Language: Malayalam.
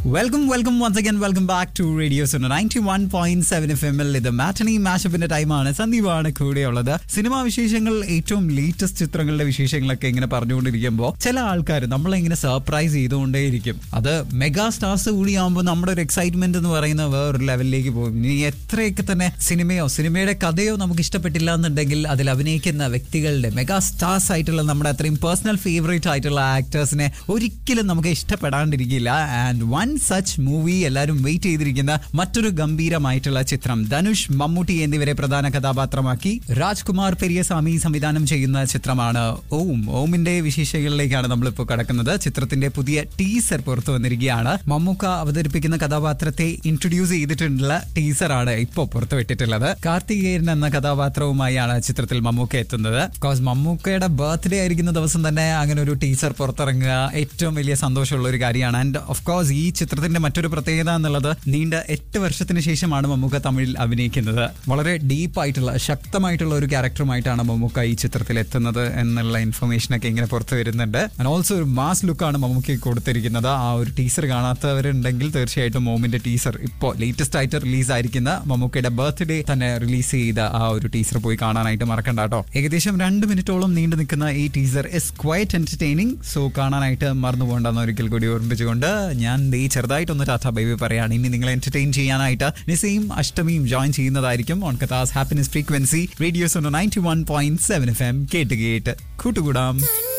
welcome welcome once again welcome back to radio Suno ninety one point seven F M എൽ ഇത് മാറ്റണി മാഷപ്പിന്റെ ടൈമാണ് സന്ദീപാണ് കൂടെയുള്ളത് സിനിമാ വിശേഷങ്ങൾ ഏറ്റവും ലേറ്റസ്റ്റ് ചിത്രങ്ങളുടെ വിശേഷങ്ങളൊക്കെ ഇങ്ങനെ പറഞ്ഞുകൊണ്ടിരിക്കുമ്പോൾ ചില ആൾക്കാർ നമ്മളെ ഇങ്ങനെ സർപ്രൈസ് ചെയ്തുകൊണ്ടേയിരിക്കും അത് മെഗാ സ്റ്റാർസ് കൂടിയാകുമ്പോൾ നമ്മുടെ ഒരു എക്സൈറ്റ്മെന്റ് എന്ന് പറയുന്ന വേറൊരു ലെവലിലേക്ക് പോകും ഇനി എത്രയൊക്കെ തന്നെ സിനിമയോ സിനിമയുടെ കഥയോ നമുക്ക് ഇഷ്ടപ്പെട്ടില്ല എന്നുണ്ടെങ്കിൽ അതിൽ അഭിനയിക്കുന്ന വ്യക്തികളുടെ മെഗാ സ്റ്റാർസ് ആയിട്ടുള്ള നമ്മുടെ അത്രയും പേഴ്സണൽ ഫേവറേറ്റ് ആയിട്ടുള്ള ആക്ടേഴ്സിനെ ഒരിക്കലും നമുക്ക് ഇഷ്ടപ്പെടാണ്ടിരിക്കില്ല ആൻഡ് വൺ സച്ച് മൂവി എല്ലാവരും വെയിറ്റ് ചെയ്തിരിക്കുന്ന മറ്റൊരു ഗംഭീരമായിട്ടുള്ള ചിത്രം ധനുഷ് മമ്മൂട്ടി എന്നിവരെ പ്രധാന കഥാപാത്രമാക്കി രാജ്കുമാർ പെരിയസ്വാമി സംവിധാനം ചെയ്യുന്ന ചിത്രമാണ് ഓം ഓമിന്റെ വിശേഷങ്ങളിലേക്കാണ് നമ്മളിപ്പോൾ കടക്കുന്നത് ചിത്രത്തിന്റെ പുതിയ ടീസർ പുറത്തു വന്നിരിക്കുകയാണ് മമ്മൂക്ക അവതരിപ്പിക്കുന്ന കഥാപാത്രത്തെ ഇൻട്രൊഡ്യൂസ് ചെയ്തിട്ടുള്ള ടീസറാണ് ഇപ്പോൾ പുറത്തുവിട്ടിട്ടുള്ളത് കാർത്തികേയൻ എന്ന കഥാപാത്രവുമായാണ് ചിത്രത്തിൽ മമ്മൂക്ക എത്തുന്നത് ബിക്കോസ് മമ്മൂക്കയുടെ ബർത്ത്ഡേ ആയിരിക്കുന്ന ദിവസം തന്നെ അങ്ങനെ ഒരു ടീസർ പുറത്തിറങ്ങുക ഏറ്റവും വലിയ സന്തോഷമുള്ള ഒരു കാര്യമാണ് ആൻഡ് ഓഫ് കോഴ്സ് ഈ ചിത്രത്തിന്റെ മറ്റൊരു പ്രത്യേകത എന്നുള്ളത് നീണ്ട എട്ട് വർഷത്തിന് ശേഷമാണ് മമ്മൂക്ക തമിഴിൽ അഭിനയിക്കുന്നത് വളരെ ഡീപ്പ് ആയിട്ടുള്ള ശക്തമായിട്ടുള്ള ഒരു ക്യാരക്ടറുമായിട്ടാണ് മമ്മൂക്ക ഈ ചിത്രത്തിൽ എത്തുന്നത് എന്നുള്ള ഇൻഫർമേഷൻ ഒക്കെ ഇങ്ങനെ പുറത്തു വരുന്നുണ്ട് ആൻഡ് ഓൾസോ ഒരു മാസ് ലുക്കാണ് മമ്മൂക്ക് കൊടുത്തിരിക്കുന്നത് ആ ഒരു ടീസർ കാണാത്തവരുണ്ടെങ്കിൽ തീർച്ചയായിട്ടും മോമിന്റെ ടീസർ ഇപ്പോൾ ലേറ്റസ്റ്റ് ആയിട്ട് റിലീസ് ആയിരിക്കുന്ന മമ്മൂക്കയുടെ ബർത്ത്ഡേ തന്നെ റിലീസ് ചെയ്ത ആ ഒരു ടീസർ പോയി കാണാനായിട്ട് മറക്കണ്ട കേട്ടോ ഏകദേശം രണ്ട് മിനിറ്റോളം നീണ്ടു നിൽക്കുന്ന ഈ teaser is quite entertaining so കാണാനായിട്ട് മറന്നു പോകണ്ടെന്ന് ഒരിക്കൽ കൂടി ഓർമ്മിപ്പിച്ചുകൊണ്ട് ഞാൻ ദേ ചെറുതായിട്ടൊന്ന് ടാറ്റ ബൈബി പറയാണ് ഇനി നിങ്ങൾ എന്റർടൈൻ ചെയ്യാനായിട്ട് നിസയും അഷ്ടമിയും ജോയിൻ ചെയ്യുന്നതായിരിക്കും ഓൺ കഥാസ് happiness frequency radios ninety one point seven F M കേട്ട് കേട്ട് കൂട്ടുകൂടാം